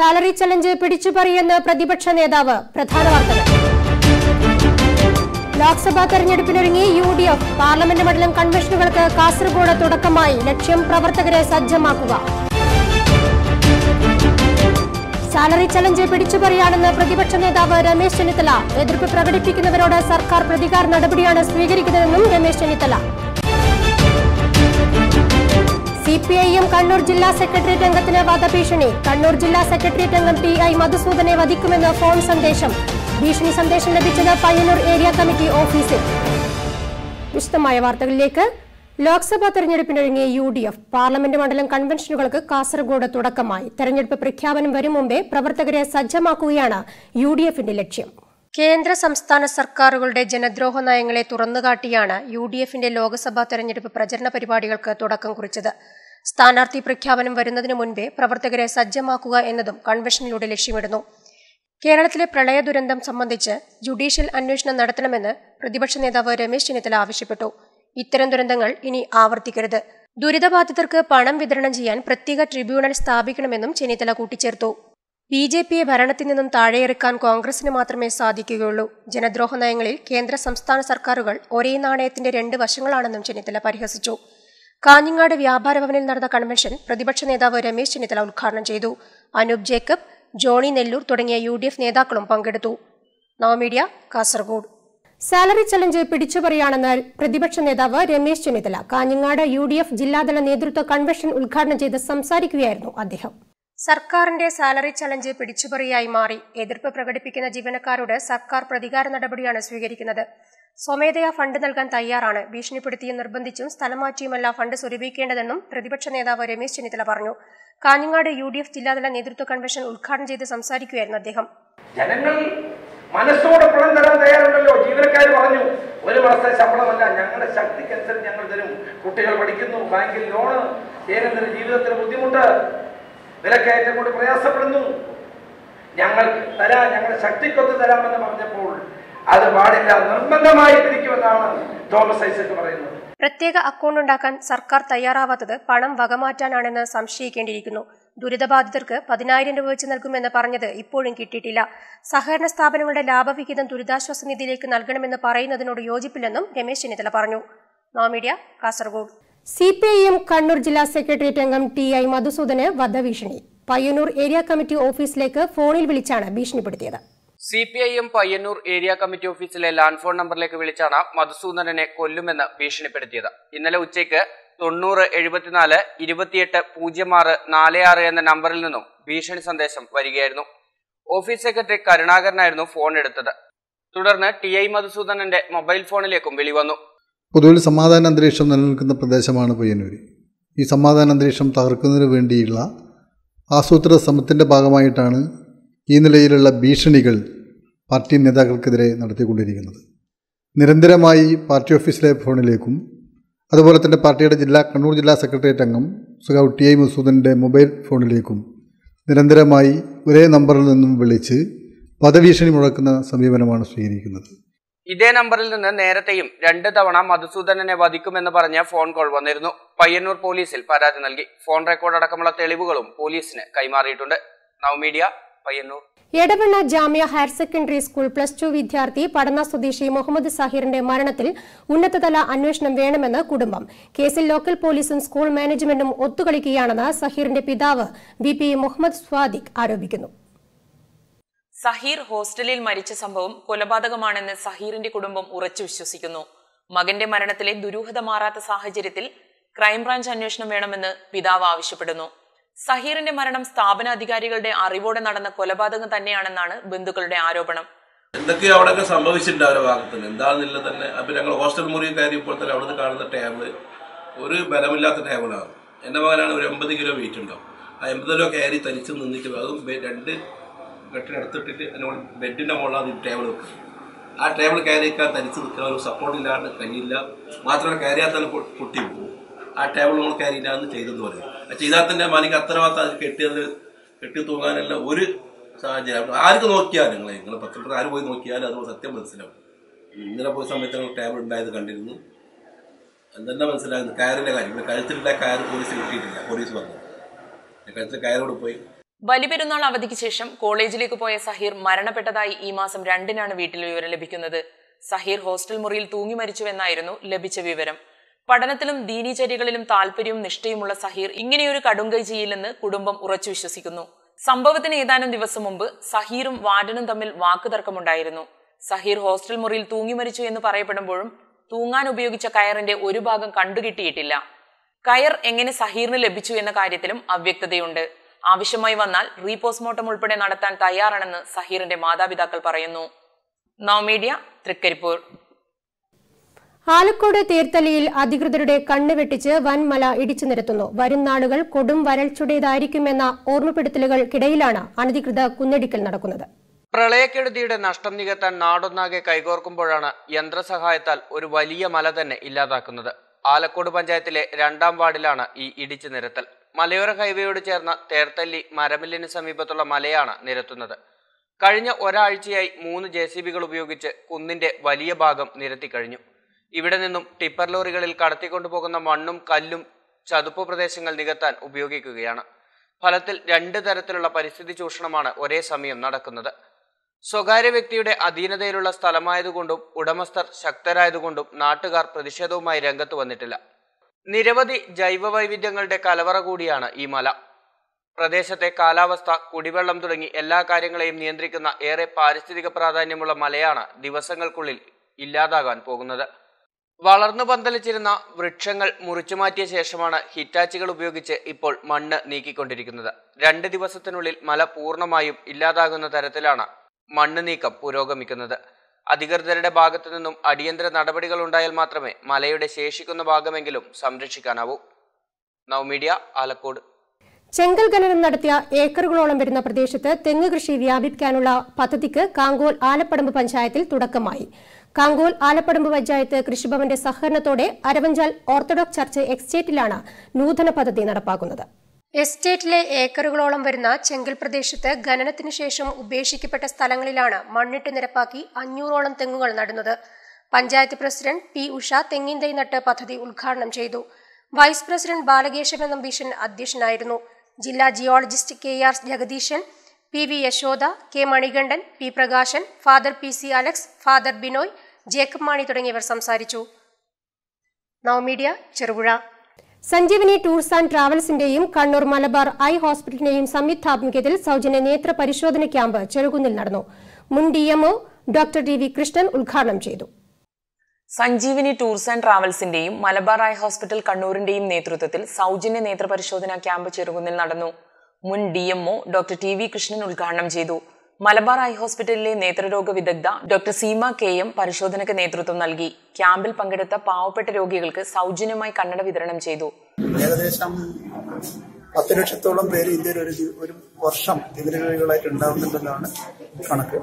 salary challenge പിടിച്ചുപറിയെന്ന് പ്രതിപക്ഷ നേതാവ് പ്രധാന വാർത്തകൾ ലോക്സഭാ തെരഞ്ഞെടുപ്പിനൊരുങ്ങി യു ഡി എഫ് പാർലമെന്റ് മണ്ഡലം കൺവെൻഷനുകൾക്ക് കാസർഗോഡ് തുടക്കമായി ലക്ഷ്യം പ്രവർത്തകരെ സജ്ജമാക്കുക സാലറി ചലഞ്ച് പിടിച്ചുപറിയാണെന്ന് പ്രതിപക്ഷ നേതാവ് രമേശ് ചെന്നിത്തല എതിർപ്പ് പ്രകടിപ്പിക്കുന്നവരോട് സർക്കാർ പ്രതികാര നടപടിയാണ് സ്വീകരിക്കുന്നതെന്നും Ramesh Chennithala C P I M Kannur ജില്ലാ സെക്രട്ടേറിയറ്റ് അംഗത്തിന് വധഭീഷണി കണ്ണൂർ ജില്ലാ സെക്രട്ടേറിയറ്റ് അംഗം ടി ഐ മധുസൂദനെ വധിക്കുമെന്ന് ഫോൺ സന്ദേശം ഭീഷണി സന്ദേശം ലഭിച്ചത് പയ്യന്നൂർ ഏരിയ കമ്മിറ്റി ഓഫീസിൽ വിശദമായ വാർത്തകളിലേക്ക് ലോക്സഭാ തെരഞ്ഞെടുപ്പിനൊരുങ്ങിയ യു ഡി എഫ് പാർലമെന്റ് മണ്ഡലം കൺവെൻഷനുകൾക്ക് കാസർഗോഡ് തുടക്കമായി തെരഞ്ഞെടുപ്പ് പ്രഖ്യാപനം വരും മുമ്പേ പ്രവർത്തകരെ സജ്ജമാക്കുകയാണ് യു ഡി എഫിന്റെ ലക്ഷ്യം കേന്ദ്ര സംസ്ഥാന സർക്കാരുകളുടെ ജനദ്രോഹ നയങ്ങളെ തുറന്നുകാട്ടിയാണ് യു ഡി എഫിന്റെ ലോക്സഭാ തെരഞ്ഞെടുപ്പ് പ്രചരണ പരിപാടികൾക്ക് തുടക്കം കുറിച്ചത് സ്ഥാനാർത്ഥി പ്രഖ്യാപനം വരുന്നതിന് മുൻപേ പ്രവർത്തകരെ സജ്ജമാക്കുക എന്നതും കൺവെൻഷനിലൂടെ ലക്ഷ്യമിടുന്നു കേരളത്തിലെ പ്രളയ ദുരന്തം സംബന്ധിച്ച് ജുഡീഷ്യൽ അന്വേഷണം നടത്തണമെന്ന് പ്രതിപക്ഷ നേതാവ് രമേശ് ചെന്നിത്തല ആവശ്യപ്പെട്ടു ഇത്തരം ദുരന്തങ്ങൾ ഇനി ആവർത്തിക്കരുത് ദുരിതബാധിതർക്ക് പണം വിതരണം ചെയ്യാൻ പ്രത്യേക ട്രിബ്യൂണൽ സ്ഥാപിക്കണമെന്നും ചെന്നിത്തല കൂട്ടിച്ചേർത്തു ബി ജെ പിയെ ഭരണത്തിൽ നിന്നും താഴെയിറക്കാൻ കോൺഗ്രസിന് മാത്രമേ സാധിക്കുകയുള്ളൂ ജനദ്രോഹ നയങ്ങളിൽ കേന്ദ്ര സംസ്ഥാന സർക്കാരുകൾ ഒരേ നാണയത്തിന്റെ രണ്ട് വശങ്ങളാണെന്നും ചെന്നിത്തല പരിഹസിച്ചു കാഞ്ഞങ്ങാട് വ്യാപാര ഭവനിൽ നടന്ന കൺവെൻഷൻ പ്രതിപക്ഷ നേതാവ് രമേശ് ചെന്നിത്തല ഉദ്ഘാടനം ചെയ്തു അനൂപ് ജേക്കബ് ജോണി നെല്ലൂർ തുടങ്ങിയ യു ഡി എഫ് നേതാക്കളും പങ്കെടുത്തു നവമീഡിയ കാസർഗോഡ് സാലറി ചലഞ്ച് പിടിച്ചുപറിയാണെന്ന് പ്രതിപക്ഷ നേതാവ് Ramesh Chennithala Kanhangad U D F ജില്ലാതല നേതൃത്വ കൺവെൻഷൻ ഉദ്ഘാടനം ചെയ്ത് സംസാരിക്കുകയായിരുന്നു അദ്ദേഹം സർക്കാരിന്റെ സാലറി ചലഞ്ച് പിടിച്ചുപറിയായി മാറി എതിർപ്പ് പ്രകടിപ്പിക്കുന്ന ജീവനക്കാരോട് സർക്കാർ പ്രതികാര നടപടിയാണ് സ്വീകരിക്കുന്നത് സ്വമേധയാ ഫണ്ട് നൽകാൻ തയ്യാറാണ് ഭീഷണിപ്പെടുത്തിയും നിർബന്ധിച്ചും സ്ഥലം മാറ്റിയുമല്ല ഫണ്ട് സ്വരൂപിക്കേണ്ടതെന്നും പ്രതിപക്ഷ നേതാവ് രമേശ് ചെന്നിത്തല പറഞ്ഞു കാഞ്ഞങ്ങാട് യു ഡി എഫ് ജില്ലാതല നേതൃത്വ കൺവെൻഷൻ ഉദ്ഘാടനം ചെയ്ത് സംസാരിക്കുകയായിരുന്നു അദ്ദേഹം ജനങ്ങൾ മനസ്സോടെ പണം തരാൻ തയ്യാറുണ്ടല്ലോ ജീവനക്കാർ പറഞ്ഞു ഒരു മാസത്തെ ശമ്പളമല്ല ഞങ്ങളുടെ ശക്തിക്കനുസരിച്ച് ഞങ്ങൾ തരും കുട്ടികൾ പഠിക്കുന്നു ബാങ്കിൽ ലോണ് ദൈനംദിന ജീവിതത്തിന് ബുദ്ധിമുട്ട് വിലക്കയറ്റം കൊണ്ട് പ്രയാസപ്പെടുന്നു ഞങ്ങൾ തരാം ഞങ്ങളുടെ ശക്തിക്കൊത്ത് തരാമെന്ന് പറഞ്ഞപ്പോൾ അത് പാടില്ല നിർബന്ധമായി പിരിക്കുമെന്നാണ് തോമസ് ഐസക് പറയുന്നത് പ്രത്യേക അക്കൗണ്ട് ഉണ്ടാക്കാൻ സർക്കാർ തയ്യാറാവാത്തത് പണം വകമാറ്റാനാണെന്ന് സംശയിക്കേണ്ടിയിരിക്കുന്നു ദുരിതബാധിതർക്ക് പതിനായിരം രൂപ വെച്ച് നൽകുമെന്ന് പറഞ്ഞത് ഇപ്പോഴും കിട്ടിയിട്ടില്ല സഹകരണ സ്ഥാപനങ്ങളുടെ ലാഭവിഹിതം ദുരിതാശ്വാസ നിധിയിലേക്ക് നൽകണമെന്ന് പറയുന്നതിനോട് യോജിപ്പില്ലെന്നും രമേശ് ചെന്നിത്തല പറഞ്ഞു Nomedia Kasaragod C P I M Kannur ജില്ലാ സെക്രട്ടേറിയറ്റ് അംഗം ടി ഐ മധുസൂദന് വധഭീഷണി പയ്യന്നൂർ ഏരിയ കമ്മിറ്റി ഓഫീസിലേക്ക് ഫോണിൽ വിളിച്ചാണ് ഭീഷണിപ്പെടുത്തിയത് C P I M Payyanur area committee ഓഫീസിലെ ലാൻഡ് ഫോൺ നമ്പറിലേക്ക് വിളിച്ചാണ് മധുസൂദനനെ കൊല്ലുമെന്ന് ഭീഷണിപ്പെടുത്തിയത് ഇന്നലെ ഉച്ചയ്ക്ക് തൊണ്ണൂറ് എഴുപത്തിനാല് ഇരുപത്തിയെട്ട് പൂജ്യം ആറ് നാല് ആറ് എന്ന നമ്പറിൽ നിന്നും ഭീഷണി സന്ദേശം വരികയായിരുന്നു ഓഫീസ് സെക്രട്ടറി കരുണാകരനായിരുന്നു ഫോൺ എടുത്തത് തുടർന്ന് ടി ഐ മധുസൂദനന്റെ മൊബൈൽ ഫോണിലേക്കും വിളി വന്നു പൊതുവിൽ സമാധാന അന്തരീക്ഷം നിലനിൽക്കുന്ന പ്രദേശമാണ് പയ്യന്നൂർ ഈ സമാധാന അന്തരീക്ഷം തകർക്കുന്നതിന് വേണ്ടിയുള്ള ആസൂത്രിത ശ്രമത്തിൻ്റെ ഭാഗമായിട്ടാണ് ഈ നിലയിലുള്ള ഭീഷണികൾ പാർട്ടി നേതാക്കൾക്കെതിരെ നടത്തിക്കൊണ്ടിരിക്കുന്നത് നിരന്തരമായി പാർട്ടി ഓഫീസിലെ ഫോണിലേക്കും അതുപോലെ തന്നെ പാർട്ടിയുടെ ജില്ലാ കണ്ണൂർ ജില്ലാ സെക്രട്ടേറിയറ്റ് അംഗം സുഖാവ് ടി ഐ മസൂദൻ്റെ മൊബൈൽ ഫോണിലേക്കും നിരന്തരമായി ഒരേ നമ്പറിൽ നിന്നും വിളിച്ച് വധഭീഷണി മുഴക്കുന്ന സമീപനമാണ് സ്വീകരിക്കുന്നത് ഇതേ നമ്പറിൽ നിന്ന് നേരത്തെയും രണ്ട് തവണ മധുസൂദനനെ വധിക്കുമെന്ന് പറഞ്ഞ ഫോൺ കോൾ വന്നിരുന്നു പയ്യന്നൂർ പോലീസിൽ പരാതി നൽകി ഫോൺ റെക്കോർഡ് അടക്കമുള്ള തെളിവുകളും പോലീസിന് കൈമാറിയിട്ടുണ്ട് നവമീഡിയ പയ്യന്നൂർ എടവണ്ണ ജാമ്യ higher secondary school plus two വിദ്യാർത്ഥി പടന്ന സ്വദേശി മുഹമ്മദ് സാഹിറിന്റെ മരണത്തിൽ ഉന്നതതല അന്വേഷണം വേണമെന്ന് കുടുംബം കേസിൽ ലോക്കൽ പോലീസും സ്കൂൾ മാനേജ്മെന്റും ഒത്തുകളിക്കുകയാണെന്ന് സഹീറിന്റെ പിതാവ് ബി പി മുഹമ്മദ് സ്വാദിഖ് ആരോപിക്കുന്നു സഹീർ ഹോസ്റ്റലിൽ മരിച്ച സംഭവം കൊലപാതകമാണെന്ന് സഹീറിന്റെ കുടുംബം ഉറച്ചു വിശ്വസിക്കുന്നു മകന്റെ മരണത്തിലെ ദുരൂഹത മാറാത്ത സാഹചര്യത്തിൽ ക്രൈംബ്രാഞ്ച് അന്വേഷണം വേണമെന്ന് പിതാവ് ആവശ്യപ്പെടുന്നു സഹീറിന്റെ മരണം സ്ഥാപനാധികാരികളുടെ അറിവോടെ നടന്ന കൊലപാതകം തന്നെയാണെന്നാണ് ബന്ധുക്കളുടെ ആരോപണം എന്തൊക്കെയോ അവിടെയൊക്കെ സംഭവിച്ചിട്ടുണ്ട് അവരുടെ ഭാഗത്ത് നിന്ന് എന്താണെന്നില്ല തന്നെ അപ്പൊ ഞങ്ങൾ ഹോസ്റ്റൽ മുറി കയറിയപ്പോൾ തന്നെ അവിടുന്ന് കാണുന്ന ടേബിള് ഒരു ബലമില്ലാത്ത ടേബിളാണ് എന്റെ മകനാണ് ഒരു എൺപത് കിലോ വെയിറ്റ് ഉണ്ടാവും ആ എൺപത് കിലോ കയറി തനിച്ച് നിന്നിട്ട് അതും ബെ- രണ്ട് കെട്ടിനെടുത്തിട്ടിട്ട് അതിനോട് ബെഡിന്റെ മുകളിലാണ് ഈ ടേബിൾ വെക്കുക ആ ടേബിൾ കയറിക്കാൻ തനിച്ച് നിൽക്കുന്ന ഒരു സപ്പോർട്ട് ഇല്ലാണ്ട് കഴിയില്ല മാത്രമല്ല കയറിയാൽ തന്നെ പൊ- പൊട്ടി പോകും ആ ടേബിൾ നമ്മൾ കയറിയില്ല എന്ന് ചെയ്തെന്ന് പറയും ആ ചെയ്താൽ തന്നെ മനിക്ക് അത്രമാത്രം അത് കെട്ടിയത് കെട്ടി തൂങ്ങാനല്ല ഒരു സാഹചര്യം ആർക്ക് നോക്കിയാൽ നിങ്ങൾ നിങ്ങൾ പത്രത്തിൽ ആര് പോയി നോക്കിയാലും അത് സത്യം മനസ്സിലാവും ഇന്നലെ പോയ സമയത്ത് ഞങ്ങൾ ടേബിൾ ഉണ്ടായത് കണ്ടിരുന്നു എന്തെന്നെ മനസ്സിലാകുന്നു കയറിന്റെ കാര്യം ഇവിടെ കഴുത്തിലുള്ള കയർ പോലീസ് കിട്ടിയിട്ടില്ല പോലീസ് പറഞ്ഞു കഴുത്തിൽ കയറോട് പോയി ബലിപെരുന്നാൾ അവധിക്ക് ശേഷം കോളേജിലേക്ക് പോയ സഹീർ മരണപ്പെട്ടതായി ഈ മാസം രണ്ടിനാണ് വീട്ടിൽ വിവരം ലഭിക്കുന്നത് സഹീർ ഹോസ്റ്റൽ മുറിയിൽ തൂങ്ങി മരിച്ചുവെന്നായിരുന്നു ലഭിച്ച വിവരം പഠനത്തിലും ദീനീചര്യകളിലും താല്പര്യവും നിഷ്ഠയുമുള്ള സഹീർ ഇങ്ങനെയൊരു കടുങ്കൈ ചെയ്യില്ലെന്ന് കുടുംബം ഉറച്ചു വിശ്വസിക്കുന്നു സംഭവത്തിന് ഏതാനും ദിവസം മുമ്പ് സഹീറും വാർഡനും തമ്മിൽ വാക്കുതർക്കമുണ്ടായിരുന്നു സഹീർ ഹോസ്റ്റൽ മുറിയിൽ തൂങ്ങി മരിച്ചു എന്ന് പറയപ്പെടുമ്പോഴും തൂങ്ങാൻ ഉപയോഗിച്ച കയറിന്റെ ഒരു ഭാഗം കണ്ടുകിട്ടിയിട്ടില്ല കയർ എങ്ങനെ സഹീറിന് ലഭിച്ചു എന്ന കാര്യത്തിലും അവ്യക്തതയുണ്ട് ആവശ്യമായി വന്നാൽ റീപോസ്റ്റ്മോർട്ടം ഉൾപ്പെടെ നടത്താൻ തയ്യാറാണെന്ന് സഹീറിന്റെ മാതാപിതാക്കൾ പറയുന്നു നവമീഡിയ തൃക്കരിപ്പൂർ ആലക്കോട് തീർത്തലിയിൽ അധികൃതരുടെ കണ്ണ് വെട്ടിച്ച് വൻമല ഇടിച്ചു നിരത്തുന്നു വരും നാളുകൾ കൊടും വരൾച്ചയുടേതായിരിക്കുമെന്ന ഓർമ്മപ്പെടുത്തലുകൾക്കിടയിലാണ് അനധികൃത കുന്നിടിക്കൽ നടക്കുന്നത് പ്രളയക്കെടുതിയുടെ നഷ്ടം നികത്താൻ നാടൊന്നാകെ കൈകോർക്കുമ്പോഴാണ് യന്ത്രസഹായത്താൽ ഒരു വലിയ മല തന്നെ ഇല്ലാതാക്കുന്നത് ആലക്കോട് പഞ്ചായത്തിലെ രണ്ടാം വാർഡിലാണ് ഈ ഇടിച്ചു നിരത്തൽ മലയോര ഹൈവേയോട് ചേർന്ന തേർത്തല്ലി മരമില്ലിന് സമീപത്തുള്ള മലയാണ് നിരത്തുന്നത് കഴിഞ്ഞ ഒരാഴ്ചയായി മൂന്ന് ജെ സി ബികൾ ഉപയോഗിച്ച് കുന്നിന്റെ വലിയ ഭാഗം നിരത്തി കഴിഞ്ഞു ഇവിടെ നിന്നും ടിപ്പർ ലോറികളിൽ കടത്തിക്കൊണ്ടുപോകുന്ന മണ്ണും കല്ലും ചതുപ്പ് പ്രദേശങ്ങൾ നികത്താൻ ഉപയോഗിക്കുകയാണ് ഫലത്തിൽ രണ്ട് തരത്തിലുള്ള പരിസ്ഥിതി ചൂഷണമാണ് ഒരേ സമയം നടക്കുന്നത് സ്വകാര്യ വ്യക്തിയുടെ അധീനതയിലുള്ള സ്ഥലമായതുകൊണ്ടും ഉടമസ്ഥർ ശക്തരായതുകൊണ്ടും നാട്ടുകാർ പ്രതിഷേധവുമായി രംഗത്ത് വന്നിട്ടില്ല നിരവധി ജൈവ വൈവിധ്യങ്ങളുടെ കലവറ കൂടിയാണ് ഈ മല പ്രദേശത്തെ കാലാവസ്ഥ കുടിവെള്ളം തുടങ്ങി എല്ലാ കാര്യങ്ങളെയും നിയന്ത്രിക്കുന്ന ഏറെ പാരിസ്ഥിതിക പ്രാധാന്യമുള്ള മലയാണ് ദിവസങ്ങൾക്കുള്ളിൽ ഇല്ലാതാകാൻ പോകുന്നത് വളർന്നു പന്തലിച്ചിരുന്ന വൃക്ഷങ്ങൾ മുറിച്ചുമാറ്റിയ ശേഷമാണ് ഹിറ്റാച്ചികൾ ഉപയോഗിച്ച് ഇപ്പോൾ മണ്ണ് നീക്കിക്കൊണ്ടിരിക്കുന്നത് രണ്ട് ദിവസത്തിനുള്ളിൽ മല പൂർണ്ണമായും ഇല്ലാതാകുന്ന തരത്തിലാണ് മണ്ണ് നീക്കം പുരോഗമിക്കുന്നത് അധികൃതരുടെ ഭാഗത്തു നിന്നും അടിയന്തര നടപടികൾ ഉണ്ടായാൽ മാത്രമേ മലയുടെ ശേഷിക്കുന്ന ഭാഗമെങ്കിലും സംരക്ഷിക്കാനാവൂ നവമീഡിയ ആലക്കോട് ചെങ്കൽ ഖനനം നടത്തിയ ഏക്കറുകളോളം വരുന്ന പ്രദേശത്ത് തെങ്ങ് കൃഷി വ്യാപിപ്പിക്കാനുള്ള പദ്ധതിക്ക് കാങ്കോൽ ആലപ്പടമ്പ് പഞ്ചായത്തിൽ തുടക്കമായി കാങ്കോൽ ആലപ്പടമ്പ് പഞ്ചായത്ത് കൃഷിഭവന്റെ സഹകരണത്തോടെ അരവഞ്ചാൽ ഓർത്തഡോക്സ് ചർച്ച് എക്സ്റ്റേറ്റിലാണ് നൂതന പദ്ധതി നടപ്പാക്കുന്നത് എസ്റ്റേറ്റിലെ ഏക്കറുകളോളം വരുന്ന ചെങ്കൽ പ്രദേശത്ത് ഖനനത്തിനു ശേഷം ഉപേക്ഷിക്കപ്പെട്ട സ്ഥലങ്ങളിലാണ് മണ്ണിട്ട് നിരപ്പാക്കി അഞ്ഞൂറോളം തെങ്ങുകൾ നടുന്നത് പഞ്ചായത്ത് പ്രസിഡന്റ് പി ഉഷ തെങ്ങിൻ തൈ നട്ട് പദ്ധതി ഉദ്ഘാടനം ചെയ്തു വൈസ് പ്രസിഡന്റ് ബാലകേശവൻ നമ്പീശൻ അധ്യക്ഷനായിരുന്നു ജില്ലാ geologist K R Jagadeeshan P V Yashoda K Manikandan P Prakashan father P C Alex father Binoy Jacob Mani തുടങ്ങിയവർ സംസാരിച്ചു നവമീഡിയ ചെറുപുഴ സഞ്ജീവനി ടൂർസ് ആൻഡ് ട്രാവൽസിന്റെയും കണ്ണൂർ മലബാർ ഐ ഹോസ്പിറ്റലിന്റെയും സംയുക്താഭിമുഖ്യത്തിൽ സൗജന്യ നേത്ര പരിശോധന ക്യാമ്പ് ചെറുകുന്നിൽ നടന്നു മുൻ DMO doctor T V Krishnan ഉദ്ഘാടനം ചെയ്തു സഞ്ജീവിനി ടൂർസ് ആൻഡ് ട്രാവൽസിന്റെയും മലബാർ ഐ ഹോസ്പിറ്റൽ കണ്ണൂരിന്റെയും നേതൃത്വത്തിൽ സൗജന്യ നേത്ര പരിശോധനാ ക്യാമ്പ് ചെറുകുന്നിൽ നടന്നു മുൻ DMO doctor T V Krishnan ഉദ്ഘാടനം ചെയ്തു മലബാർ ഐ ഹോസ്പിറ്റലിലെ നേത്രരോഗ വിദഗ്ധ ഡോക്ടർ സീമ കെ എം പരിശോധനയ്ക്ക് നേതൃത്വം നൽകി ക്യാമ്പിൽ പങ്കെടുത്ത പാവപ്പെട്ട രോഗികൾക്ക് സൗജന്യമായി കണ്ണട വിതരണം ചെയ്തു ഏകദേശം പത്ത് ലക്ഷത്തോളം പേര് ഇന്ത്യയിൽ ഒരു ജി- ഒരു വർഷം എതിരുകളായിട്ട് ഉണ്ടാവുന്നുണ്ടെന്നാണ് കണക്ക്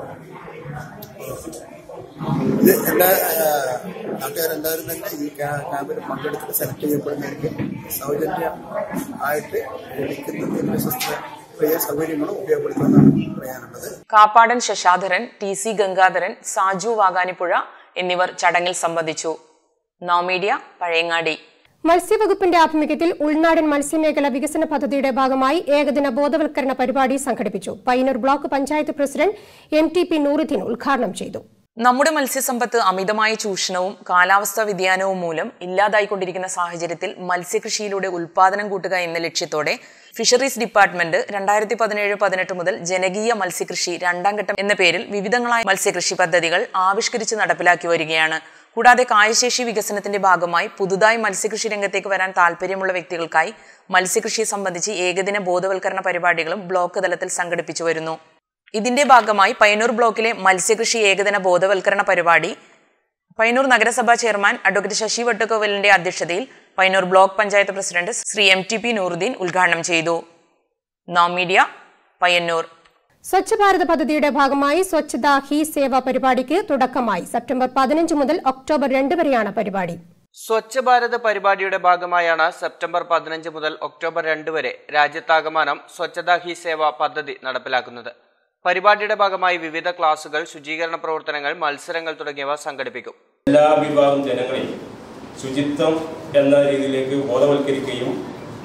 ഇത് എല്ലാ നാട്ടുകാരെല്ലാവരും തന്നെ ഈ ക്യാ- ക്യാമ്പിൽ പങ്കെടുത്തിട്ട് സെലക്ട് ചെയ്യപ്പെടുന്നവർക്ക് സൗജന്യം ആയിട്ട് ലഭിക്കുന്ന ശസ്ത്രക്രിയ സൗകര്യങ്ങളും ഉപയോഗപ്പെടുത്തുമെന്നാണ് പറയാനുള്ളത് കാപ്പാടൻ ശശാധരൻ ടി സി ഗംഗാധരൻ സാജു വാകാനിപ്പുഴ എന്നിവർ ചടങ്ങിൽ സംബന്ധിച്ചു നവമീഡിയ പഴയങ്ങാടി മത്സ്യവകുപ്പിന്റെ ആഭിമുഖ്യത്തിൽ ഉൾനാടൻ മത്സ്യമേഖല വികസന പദ്ധതിയുടെ ഭാഗമായി ഏകദിന ബോധവൽക്കരണ പരിപാടി സംഘടിപ്പിച്ചു Payyanur block panchayat president M T P Nooruddin ഉദ്ഘാടനം ചെയ്തു നമ്മുടെ മത്സ്യസമ്പത്ത് അമിതമായ ചൂഷണവും കാലാവസ്ഥാ വ്യതിയാനവും മൂലം ഇല്ലാതായിക്കൊണ്ടിരിക്കുന്ന സാഹചര്യത്തിൽ മത്സ്യകൃഷിയിലൂടെ ഉൽപാദനം കൂട്ടുക എന്ന ലക്ഷ്യത്തോടെ ഫിഷറീസ് ഡിപ്പാർട്ട്മെന്റ് രണ്ടായിരത്തി പതിനേഴ് പതിനെട്ട് മുതൽ ജനകീയ മത്സ്യകൃഷി രണ്ടാം ഘട്ടം എന്ന പേരിൽ വിവിധങ്ങളായ മത്സ്യകൃഷി പദ്ധതികൾ ആവിഷ്കരിച്ച് നടപ്പിലാക്കി വരികയാണ് കൂടാതെ കായശേഷി വികസനത്തിന്റെ ഭാഗമായി പുതുതായി മത്സ്യകൃഷി രംഗത്തേക്ക് വരാൻ താല്പര്യമുള്ള വ്യക്തികൾക്കായി മത്സ്യകൃഷിയെ സംബന്ധിച്ച് ഏകദിന ബോധവൽക്കരണ പരിപാടികളും ബ്ലോക്ക് തലത്തിൽ സംഘടിപ്പിച്ചു വരുന്നു ഇതിന്റെ ഭാഗമായി പയ്യന്നൂർ ബ്ലോക്കിലെ മത്സ്യകൃഷി ഏകദിന ബോധവൽക്കരണ പരിപാടി പയ്യന്നൂർ നഗരസഭാ ചെയർമാൻ അഡ്വക്കേറ്റ് ശശി വട്ടുകോവലിന്റെ അധ്യക്ഷതയിൽ Payyanur block panchayat president Shri M T P Nooruddin ഉദ്ഘാടനം ചെയ്തു നോം മീഡിയ പയ്യന്നൂർ സ്വച്ഛ് ഭാരത് പദ്ധതിയുടെ ഭാഗമായി സ്വച്ഛത ഹി സേവ പരിപാടിക്ക് തുടക്കമായി സെപ്റ്റംബർ പതിനഞ്ച് മുതൽ ഒക്ടോബർ രണ്ട് വരെയാണ് പരിപാടി സ്വച്ഛ് ഭാരത് പരിപാടിയുടെ ഭാഗമായാണ് സെപ്റ്റംബർ പതിനഞ്ച് മുതൽ ഒക്ടോബർ രണ്ട് വരെ രാജ്യത്താകമാനം സ്വച്ഛതാ ഹി സേവ പദ്ധതി നടപ്പിലാക്കുന്നത് പരിപാടിയുടെ ഭാഗമായി വിവിധ ക്ലാസുകൾ ശുചീകരണ പ്രവർത്തനങ്ങൾ മത്സരങ്ങൾ തുടങ്ങിയവ സംഘടിപ്പിക്കും എല്ലാ വിഭാഗം ജനങ്ങളെയും ശുചിത്വം എന്ന രീതിയിലേക്ക് ബോധവൽക്കരിക്കുകയും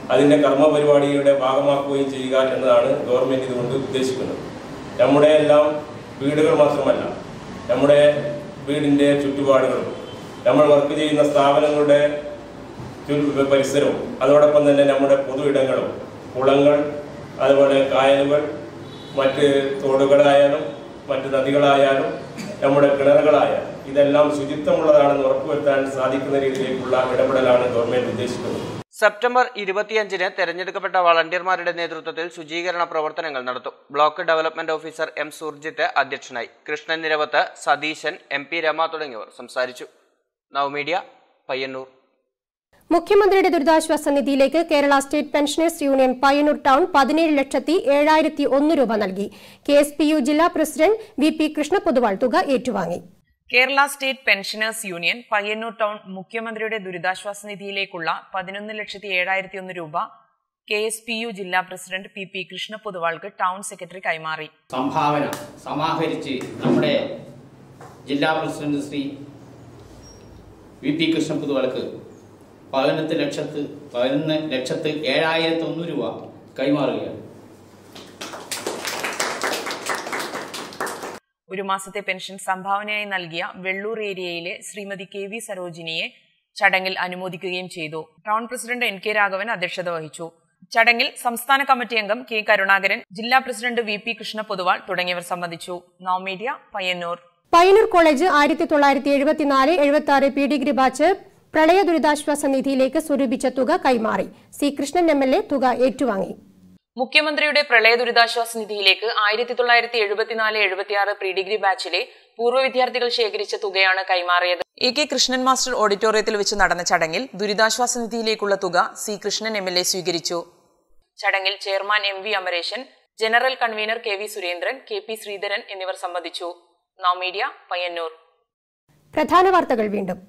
അതിൻ്റെ കർമ്മ പരിപാടിയുടെ ഭാഗമാക്കുകയും ചെയ്യുക എന്നതാണ് ഗവൺമെൻറ് ഇതുകൊണ്ട് ഉദ്ദേശിക്കുന്നത് നമ്മുടെ എല്ലാം വീടുകൾ മാത്രമല്ല നമ്മുടെ വീടിൻ്റെ ചുറ്റുപാടുകളും നമ്മൾ വർക്ക് ചെയ്യുന്ന സ്ഥാപനങ്ങളുടെ ചുറ്റു പരിസരവും അതോടൊപ്പം തന്നെ നമ്മുടെ പൊതു ഇടങ്ങളും കുളങ്ങൾ അതുപോലെ കായലുകൾ മറ്റ് തോടുകളായാലും മറ്റ് നദികളായാലും നമ്മുടെ കിണറുകളായാലും ഇതെല്ലാം ശുചിത്വമുള്ളതാണെന്ന് ഉറപ്പുവരുത്താൻ സാധിക്കുന്ന രീതിയിലേക്കുള്ള ഇടപെടലാണ് ഗവൺമെന്റ് ഉദ്ദേശിക്കുന്നത് സെപ്റ്റംബർ ഇരുപത്തിയഞ്ചിന് തെരഞ്ഞെടുക്കപ്പെട്ട വളണ്ടിയർമാരുടെ നേതൃത്വത്തിൽ ശുചീകരണ പ്രവർത്തനങ്ങൾ നടത്തും block development officer M Surjith അധ്യക്ഷനായി കൃഷ്ണൻ നിരവത്ത് സതീശൻ എം പി രമ തുടങ്ങിയവർ സംസാരിച്ചു നവമീഡിയ പയ്യന്നൂർ മുഖ്യമന്ത്രിയുടെ ദുരിതാശ്വാസ നിധിയിലേക്ക് Kerala state pensioners union Payyanur town പതിനേഴ് ലക്ഷത്തി ഏഴായിരത്തി ഒന്ന് രൂപ നൽകി കെ എസ് പി യു ജില്ലാ പ്രസിഡന്റ് വി പി കൃഷ്ണപൊതുവാൾ തുക ഏറ്റുവാങ്ങി Kerala state pensioners union Payyanur town മുഖ്യമന്ത്രിയുടെ ദുരിതാശ്വാസ നിധിയിലേക്കുള്ള പതിനൊന്ന് ലക്ഷത്തി ഏഴായിരത്തി ഒന്ന് രൂപ കെ എസ് പി യു ജില്ലാ പ്രസിഡന്റ് P P Krishna പൊതുവാൾക്ക് town secretary കൈമാറി സംഭാവന സമാഹരിച്ച് നമ്മുടെ ജില്ലാ പ്രസിഡന്റ് ശ്രീ വി പി കൃഷ്ണപുതുവൾക്ക് പതിനെട്ട് ലക്ഷത്ത് പതിനൊന്ന് ലക്ഷത്ത് ഏഴായിരത്തി ഒന്ന് രൂപ കൈമാറുകയാണ് ഒരു മാസത്തെ പെൻഷൻ സംഭാവനയായി നൽകിയ വെള്ളൂർ ഏരിയയിലെ ശ്രീമതി കെ വി സരോജിനിയെ ചടങ്ങിൽ അനുമോദിക്കുകയും ചെയ്തു town president N K Raghavan അധ്യക്ഷത വഹിച്ചു ചടങ്ങിൽ സംസ്ഥാന കമ്മിറ്റി അംഗം കെ കരുണാകരൻ ജില്ലാ പ്രസിഡന്റ് വി പി കൃഷ്ണ പൊതുവാൾ തുടങ്ങിയവർ സംബന്ധിച്ചു നവമീഡിയ പയ്യന്നൂർ പയ്യന്നൂർ കോളേജ് ആയിരത്തി തൊള്ളായിരത്തി എഴുപത്തിനാല് എഴുപത്തി ആറ് പി ഡിഗ്രി ബാച്ച് പ്രളയ ദുരിതാശ്വാസ നിധിയിലേക്ക് സ്വരൂപിച്ച തുക കൈമാറി C Krishnan M L A തുക ഏറ്റുവാങ്ങി മുഖ്യമന്ത്രിയുടെ പ്രളയ ദുരിതാശ്വാസ നിധിയിലേക്ക് ആയിരത്തി തൊള്ളായിരത്തി എഴുപത്തിനാല് എഴുപത്തിയാറ് പ്രീ ഡിഗ്രി ബാച്ചിലെ പൂർവ്വ വിദ്യാർത്ഥികൾ ശേഖരിച്ച തുകയാണ് കൈമാറിയത് എ കെ കൃഷ്ണൻ മാസ്റ്റർ ഓഡിറ്റോറിയത്തിൽ വെച്ച് നടന്ന ചടങ്ങിൽ ദുരിതാശ്വാസ നിധിയിലേക്കുള്ള തുക C Krishnan M L A സ്വീകരിച്ചു ചടങ്ങിൽ chairman M V Amareshan general convener K V Surendran K P Sreedharan എന്നിവർ സംബന്ധിച്ചു നവമീഡിയ പയ്യന്നൂർ പ്രധാന വാർത്തകൾ വീണ്ടും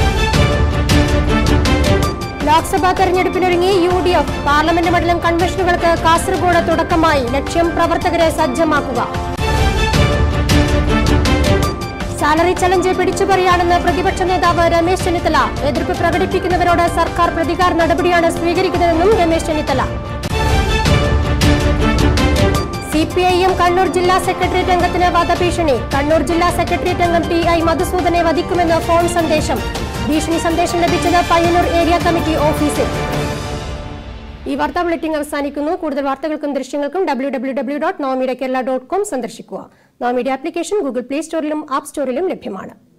ലോക്സഭാ തെരഞ്ഞെടുപ്പിനൊരുങ്ങി യു ഡി എഫ് പാർലമെന്റ് മണ്ഡലം കൺവെൻഷനുകൾക്ക് കാസർഗോഡ് തുടക്കമായി ലക്ഷ്യം പ്രവർത്തകരെ സജ്ജമാക്കുക സാലറി ചലഞ്ച് പിടിച്ചുപറിയാണെന്ന് പ്രതിപക്ഷ നേതാവ് രമേശ് ചെന്നിത്തല എതിർപ്പ് പ്രകടിപ്പിക്കുന്നവരോട് സർക്കാർ പ്രതികാര നടപടിയാണ് സ്വീകരിക്കുന്നതെന്നും Ramesh Chennithala C P I M Kannur ജില്ലാ സെക്രട്ടേറിയറ്റ് അംഗത്തിന് വധഭീഷണി കണ്ണൂർ ജില്ലാ സെക്രട്ടേറിയറ്റ് അംഗം ടി ഐ മധുസൂദനെ വധിക്കുമെന്ന് ഫോൺ സന്ദേശം ഭീഷണി സന്ദേശം ലഭിച്ചത് പയ്യന്നൂർ ഏരിയ കമ്മിറ്റി ഓഫീസിൽ ഈ വാർത്താ ബുള്ളറ്റിൻ അവസാനിക്കുന്നു കൂടുതൽ വാർത്തകൾക്കും ദൃശ്യങ്ങൾക്കും W W W dot Nomedia Kerala dot com സന്ദർശിക്കുക നോമീഡിയ ആപ്ലിക്കേഷൻ ഗൂഗിൾ പ്ലേ സ്റ്റോറിലും ആപ്പ് സ്റ്റോറിലും ലഭ്യമാണ്